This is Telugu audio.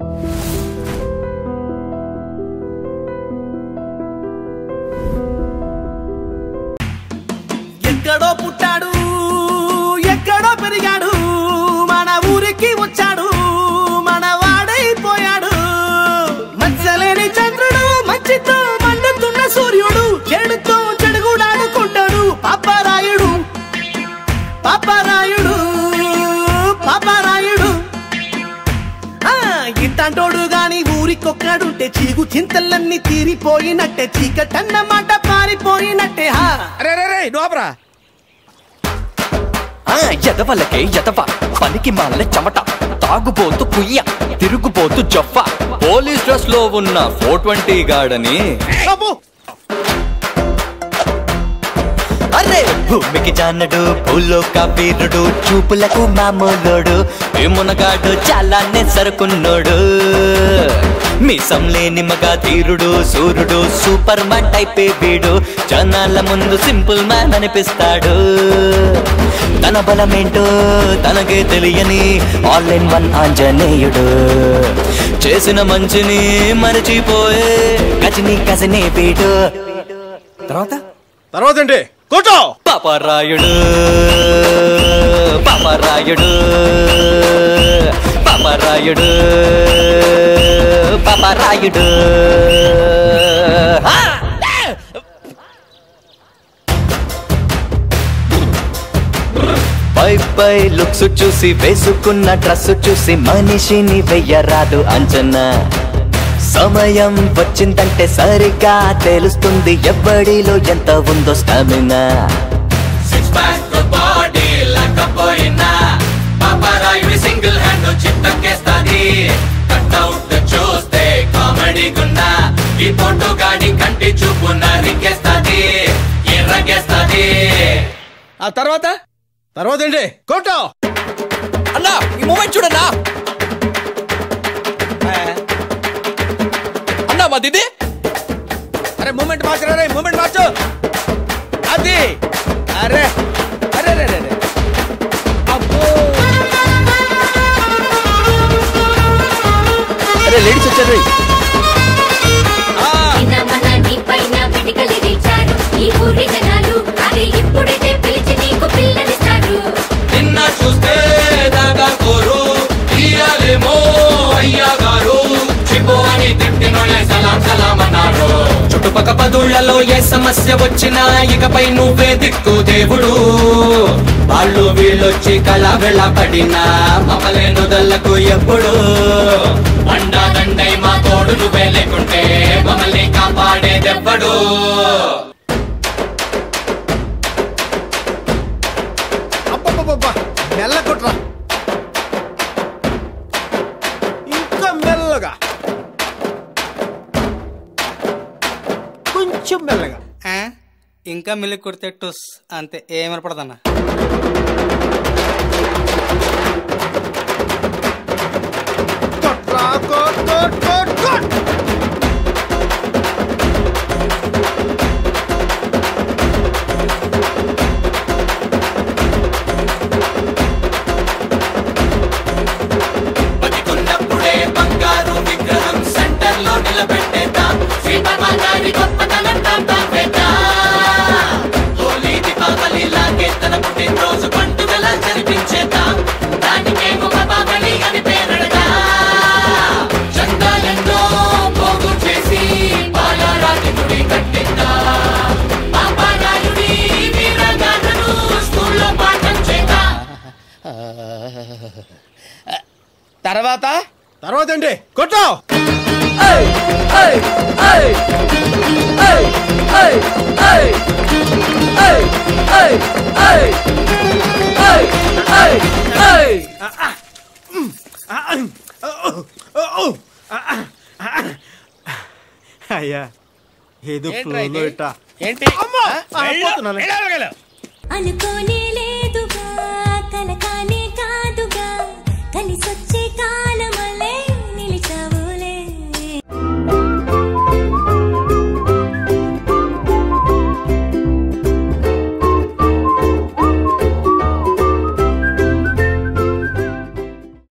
ఎక్కడో పుట్టాడు ఎక్కడో పెరిగాడు మన ఊరికి వచ్చాడు మన వాడైపోయాడు మచ్చలేని చంద్రుడు మంచితో మండుతున్న సూర్యుడు చెడుతో చెడుగుడాడుకుంటాడు పాపరాయుడు పాపరాయుడు పాపరాయుడు ఆ, ఇట్టంటోడు గాని ఊరికొక్కడుంటే చీగు చింతలన్నీ తీరిపోయినట్టే చీకటన్నమాట పారిపోయినట్టే హా అరే రే రే నోపరా ఆ ఎదవలకే ఎదవ పనికి మాల చెమట తాగుబోతు కుయ్య తిరుగుబోతు జొఫ పోలీస్ డ్రెస్ లో ఉన్న ఫోర్ ట్వంటీ గాడని అరే భూమికి జానడు భూలోక వీరుడు చూపులకు మామూలోడు ఈ మునగాడు చాలానే సరుకున్నోడు మీసం లేని మగ తీరుడు సూర్యుడు సూపర్ మ్యాన్ టైపే వీడు జనాల ముందు సింపుల్ మ్యాన్ అనిపిస్తాడు తన బలమేంటో తనకే తెలియని ఆల్ ఇన్ వన్ ఆంజనేయుడు చేసిన మంచిని మరచిపోయే గజని గజనే వీడు తర్వాత తర్వాత ఏంటి కూర్చో పాపరాయుడు పాపరాయుడు పాపరాయుడు పాపరాయుడు ఆ! పై పై లుక్స్ చూసి వేసుకున్న డ్రెస్ చూసి మనిషిని వెయ్యరాదు అంచనా సమయం వచ్చిందంటే సరిగా తెలుస్తుంది ఎవ్వడిలో ఎంత ఉందో స్టామినా సిక్స్ ప్యాక్ బాడీ లేకపోయినా పాపరాయుడి సింగిల్ హ్యాండ్ చిత్తకేస్తాది కట్అవుట్ చూస్తే కామెడీ గున్నా ఈ ఫోటో గాడి కంటి చూపు నరికేస్తాది ఎర్రగేస్తాది ఆ తర్వాత తర్వాత ఏంటి కూర్చో అన్నా ఈ మూమెంట్ చూడన్నా అన్నా మా దిది అరే మూమెంట్ మార్చరా రే మూమెంట్ మార్చు అది అరే అరే రే రే రే. అబ్బో అరే లేడీస్ వచ్చారు మన నీ పైన పిడికలి రీచారు ఈ ఊరి జనాలు అదే ఇప్పుడైతే పిలిచి నీకు పిల్లనిస్తారు నిన్న చూస్తే దాగా కోరు తీయాలేమో అయ్యా గారు చిపో అని తిట్టినోళ్ళే సలాం సలాం అన్నారు చుట్టుపక్క పదుళ్లలో ఏ సమస్య వచ్చినా ఇకపై నువ్వే దిక్కు దేవుడు వాళ్ళు వీళ్ళొచ్చి కళ వెళ్ళబడినా మమలేను దల్లకు ఎప్పుడు అండా దండై మా తోడు నువ్వే లేకుంటే మమ్మల్ని కాపాడేదెవ్వడు అబ్బబ్బబ్బబ్బా మెల్ల కుట్రా ఇంకా మెల్లగా కొంచెం మెల్లగా ఇంకా మిల్లి కొడితే టుస్ అంతే ఏమనపడదన్నా కొట్రా కొట్ కొట్ కొట్ కొట్ బతికున్నప్పుడే బంగారు విగ్రహం సెంటర్ లో నిలబెట్టేద్దాం శ్రీపరమాచారి గొప్పతనం తాంతాపేద్దాం హోలీ దీపావళి లాగే తన పుట్టినరోజు పండుగల జరిపించేద్దాం దానికేమో బాబాబలి అని పేరడదా చందాలెన్నో పోగు చేసి బాలరాతి గుడి కట్టిద్దాం పాపారాయుడి వీరగాథను స్కూల్లో పాఠం చేద్దాం తర్వాత తర్వాత ఏంటి కొట్టు అయ్యా ఏదో ఫ్లోలో ఇట్టా ఏంటి అమ్మా! ఆ, పోతున్నాను. అనుకోనే లేదుగా కలకానే కాదుగా కలిసొచ్చే కాలం